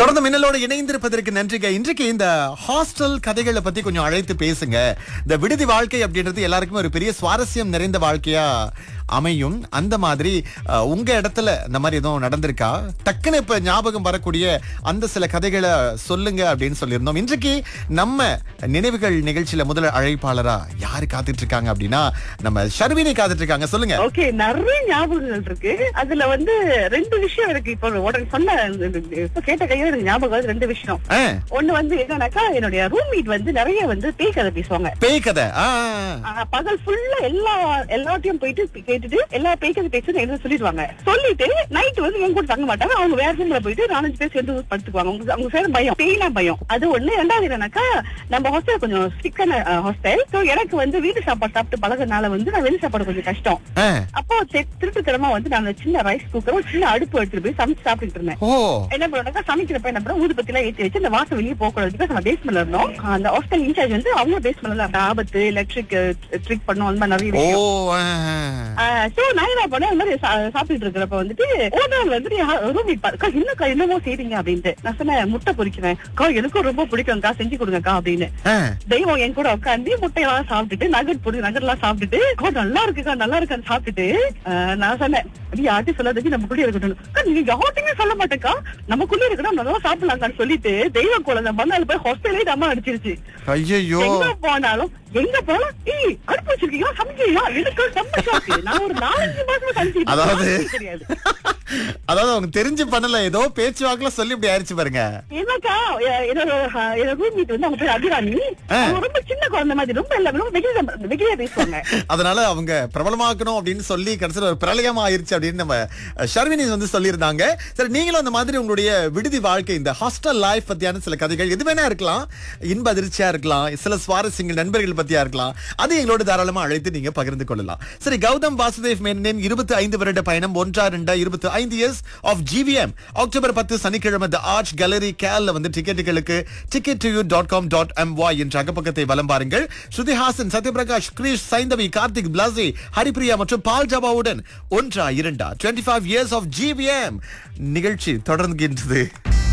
தொடர்ந்து மின்னலோடு இணைந்திருப்பதற்கு நன்றிங்க இன்றைக்கு இந்த ஹாஸ்டல் கதைகளை பத்தி கொஞ்சம் அழைத்து பேசுங்க இந்த விடுதி வாழ்க்கை அப்படின்றது எல்லாருக்குமே ஒரு பெரிய சுவாரஸ்யம் நிறைந்த வாழ்க்கையா அமையும் அந்த மாதிரி அஹ், உங்க இடத்துல இந்த மாதிரி எதுவும் நடந்திருக்கா டக்குன்னு இப்ப ஞாபகம் வரக்கூடிய அந்த சில கதைகளை சொல்லுங்க அப்படின்னு சொல்லியிருந்தோம் இன்றைக்கு நம்ம நினைவுகள் நிகழ்ச்சியில முதல் அழைப்பாளரா யாரு காத்துட்டு இருக்காங்க அப்படின்னா நம்ம ஷர்வினி காத்துட்டு இருக்காங்க சொல்லுங்க ஓகே நிறைய ஞாபகங்கள் இருக்கு அதுல வந்து ரெண்டு விஷயம் இருக்கு இப்போ உடனே சொன்ன இப்ப கேட்ட கையில எனக்கு ஞாபகம் வருது ரெண்டு விஷயம் ஆ, ஒண்ணு வந்து என்னன்னாக்கா என்னுடைய ரூம்மேட் வந்து நிறைய வந்து பேய் கதை பேசுவாங்க பேய் கதை ஆ, ஆஹ் பகல் ஃபுல்லா எல்லா எல்லாத்தையும் போயிட்டு கேட்டுட்டு எல்லா பேய் கதை பேசுறது என்ன சொல்லிடுவாங்க சொல்லிட்டு நைட் வந்து என் கூட தங்க மாட்டாங்க அவங்க வேற ரூம்ல போயிட்டு நாலஞ்சு பேர் சேர்ந்து படுத்துக்குவாங்க அவங்க அவங்க சேர பயம் பேய்னா பயம் அது ஒண்ணு ரெண்டாவது என்னன்னாக்கா நம்ம ஹாஸ்டல் கொஞ்சம் ஸ்ட்ரிக்டான ஹாஸ்டல் சோ எனக்கு வந்து வீட்டு சாப்பாடு சாப்பிட்டு பழகுறதுனால வந்து நான் வெளி சாப்பாடு கொஞ்சம் கஷ்டம் ஆ. அப்போ தெ- திருட்டுத்தனமா வந்து நான் அந்த சின்ன ரைஸ் குக்கர் ஒரு சின்ன அடுப்பு எடுத்துட்டு போய் சமைச்சு சாப்பிட்டுட்டு இருந்தேன் ஓ என்ன பண்ணுவாங்க சமைக்கிறப்ப என்ன பண்ண ஊதுபத்தி எல்லாம் ஏத்தி வச்சு அந்த வாசம் வெளியே போக கூடாது நம்ம பேஸ்மெண்ட்ல இருந்தோம் அந்த ஹாஸ்டல் இன்சார்ஜ் வந்து அவங்க பேஸ்மெண்ட்ல ஆபத்து எலக்ட்ரிக் ட்ரிக் பண்ணோம் அந்த மாதிரி நிறைய ஓ விஷயம் ஆ. சோ நான் என்ன பண்ணேன் இந்த மாதிரி சா- சாப்பிட்டுட்டு இருக்கிறப்ப வந்துட்டு ஓனர் வந்து ரூம்மேட் அக்கா என்னக்கா என்னமோ செய்றீங்க அப்படின்ட்டு நான் சொன்னேன் முட்டை பொரிக்கிறேன் அக்கா எனக்கும் ரொம்ப பிடிக்கும்க்கா செஞ்சு கொடுங்கக்கா அப்படின்னு ஆ. தெய்வம் என் கூட உட்காந்து முட்டையெல்லாம் சாப்பிட்டுட்டு நகட் போடு நகட் எல்லாம் சாப்பிட்டுட்டு "அக்கா, நல்லா இருக்குக்கா நல்லா இருக்கான்னு சாப்பிட்டுட்டு ஆஹ், நான் சொன்னேன் நீ யார்ட்டையும் சொல்லாதது நம்ம கூட இருக்கட்டும் அக்கா, நீங்க யார்ட்டையுமே சொல்ல மாட்டேக்கா நமக்குள்ள இருக்கணும் நல்லா சாப்பிடலாம்க்கான்னு சொல்லிட்டு தெய்வ குழந்தை மறுநாள் போய் ஹாஸ்டலே அம்மா அடிச்சிருச்சு ஐயையோ எங்க போனாலும் எங்க போனாலும் ஏய் அடுப்பு வச்சிருக்கீங்களா சமைக்கிறீங்களா எனக்கு செம்ம shock. நான் ஒரு நாலஞ்சு மாசமா சமைச்சிட்டு அதாவது- இருக்கேன். தெரியாது அதாவது அவங்க தெரிஞ்சு பண்ணல ஏதோ பேச்சுவாக்குல சொல்லி இப்படி ஆயிடுச்சு பாருங்க என்னக்கா எ- என்னோட அஹ், என்னோட ரூம்மேட் வந்து அவங்க பேர் அபிராமி ஆ. அவங்க ரொம்ப சின்ன குழந்தை மாதிரி ரொம்ப எல்லாமே ரொம்ப வெகுளியா வெகுளியா பேசுவாங்க அதனால அவங்க பிரபலமாக்கணும் அப்படின்னு சொல்லி கடைசியில் ஒரு பிரளயமா ஆயிருச்சு அப்படின்னு நம்ம அஹ், ஷர்வினி வந்து சொல்லியிருந்தாங்க சரி நீங்களும் அந்த மாதிரி உங்களுடைய விடுதி வாழ்க்கை இந்த ஹாஸ்டல் லைஃப் பத்தியான சில கதைகள் எது வேணா இருக்கலாம் இன்ப அதிர்ச்சியா இருக்கலாம் சில சுவாரஸ்யங்கள் நண்பர்கள் பத்தியா இருக்கலாம் அது எங்களோட தாராளமா அழைத்து நீங்க பகிர்ந்து கொள்ளலாம் சரி கௌதம் வாசுதேவ் மேனனின் இருபத்தி ஐந்து வருட பயணம் ஒன்றா ரெண்டா இருபத்தி ஐந்து இயர்ஸ் ஆஃப் ஜிவிஎம் அக்டோபர் பத்து சனிக்கிழமை த ஆர்ச் கேலரி கேல்ல வந்து டிக்கெட்டுகளுக்கு ticket to you dot com dot M Y என்ற அகப்பக்கத்தை வலம் பாருங்கள் ஸ்ருதிஹாசன் சத்யபிரகாஷ் கிரீஷ் சைந்தவி கார்த்திக் பிளாசி ஹரிப்ரியா மற்றும் பால் ஜபாவுடன் ஒன்றா இரண்டா twenty five years of GVM நிகழ்ச்சி தொடர்கின்றது